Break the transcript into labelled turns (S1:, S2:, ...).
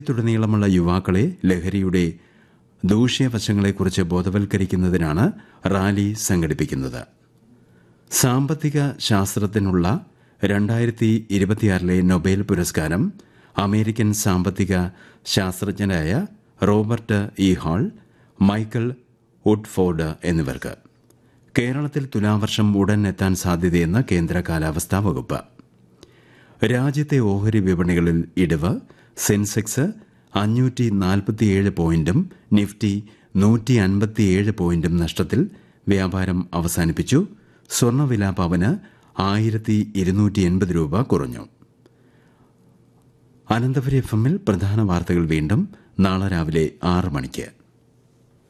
S1: തുടനീളമുള്ള യുവാക്കളെ ലഹരിയുടെ ദൂഷ്യവശങ്ങളെക്കുറിച്ച് ബോധവൽക്കരിക്കുന്നതിനാണ് റാലി സംഘടിപ്പിക്കുന്നത് സാമ്പത്തിക ശാസ്ത്രത്തിനുള്ള രണ്ടായിരത്തി ഇരുപത്തിയാറിലെ നൊബേൽ പുരസ്കാരം അമേരിക്കൻ സാമ്പത്തിക ശാസ്ത്രജ്ഞനായ Robert E Hall Michael Woodford എന്നിവർക്ക് കേരളത്തിൽ തുലാവർഷം ഉടൻ എത്താൻ സാധ്യതയെന്ന് കേന്ദ്ര കാലാവസ്ഥാ വകുപ്പ് രാജ്യത്തെ ഓഹരി വിപണികളിൽ ഇടിവ് സെൻസെക്സ് അഞ്ഞൂറ്റി നാൽപ്പത്തിയേഴ് പോയിന്റും നിഫ്റ്റി നൂറ്റി അൻപത്തിയേഴ് പോയിന്റും നഷ്ടത്തിൽ വ്യാപാരം അവസാനിപ്പിച്ചു സ്വർണ്ണവില പവന് ആയിരത്തി ഇരുന്നൂറ്റി എൺപത് രൂപ കുറഞ്ഞു അനന്തപുരി എഫ് എമ്മിൽ പ്രധാന വാർത്തകൾ വീണ്ടും നാളെ രാവിലെ ആറ് മണിക്ക്